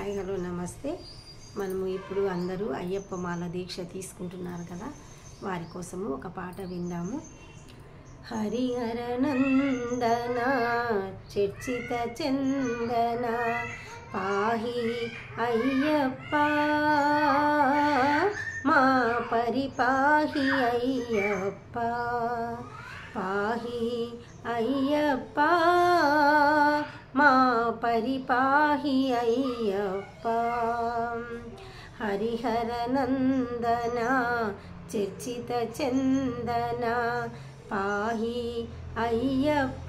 hi hello నమస్తే మనము ఇప్పుడు అందరూ అయ్యప్ప మాల దీక్ష తీసుకుంటున్నారు కదా వారి కోసము ఒక పాట విందాము హరిహర నందన చర్చిత చందన పాహి అయ్యప్ప మా పరిపాహి అయ్యప్ప పాహి అయ్యప్ప మా పరిపాహి అయ్యప్ప హరిహర నందన చర్చిత చందన పాహి అయ్యప్ప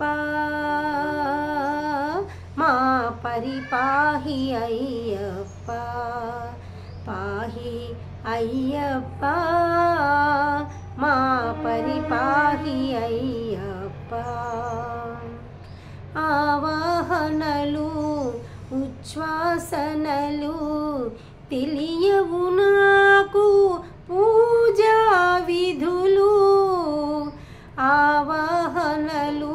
మా పరిపాహి అయ్యప్ప పాహి అయ్యప్ప మా పరిపాహి అయ్యప్ప ఆవాహనలు ఉచ్ఛ్వాసనలు తెలియవు నాకు పూజా విధులు ఆవాహనలు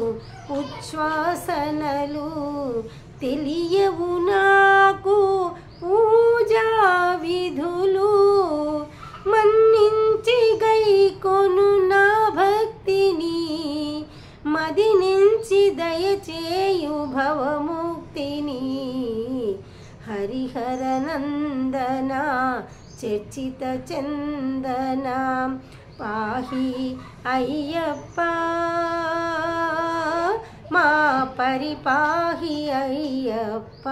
ఉచ్ఛ్వాసనలు తెలియవు నాకు పూజా విధులు మన్నించి గైకొను నా భక్తిని మది నుంచి దయచేయు భవముక్తిని హరిహర నందన చర్చిత చందన పాహి అయ్యప్ప మా పరిపాహి అయ్యప్ప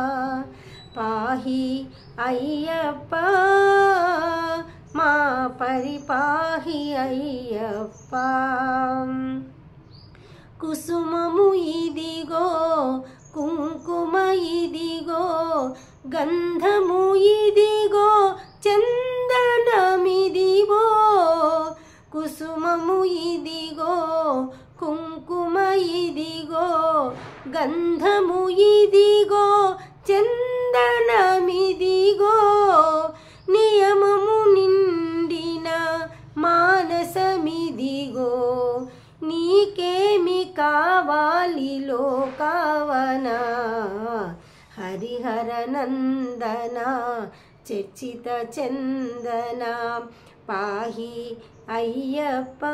పాహి అయ్యప్ప మా పరిపాహి అయ్యప్ప కుసుమము ఇదిగో కుంకుమ ఇదిగో గంధము ఇదిగో చందనమిదిగో కుసుమము ఇదిగో కుంకుమ ఇదిగో గంధము ఇదిగో చందనమిదిగో నియమము నిండిన మానసమిదిగో నీకేమి కావాలి లోకావన హరిహర నందన చర్చిత చందన పాహి అయ్యప్ప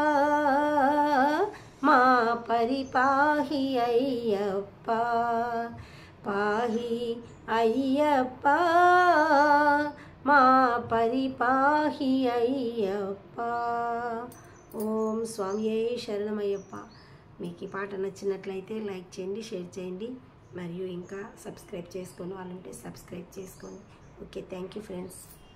మా పరిపాహి అయ్యప్ప పాహి అయ్యప్ప మా పరిపాహి అయ్యప్ప ఓం స్వామి శరణమయ్యప్ప మీకు ఈ పాట నచ్చినట్లయితే లైక్ చేయండి షేర్ చేయండి మరియు ఇంకా సబ్స్క్రైబ్ చేసుకొని వాళ్ళు ఉంటే సబ్స్క్రైబ్ చేసుకోండి ఓకే థ్యాంక్ యూ ఫ్రెండ్స్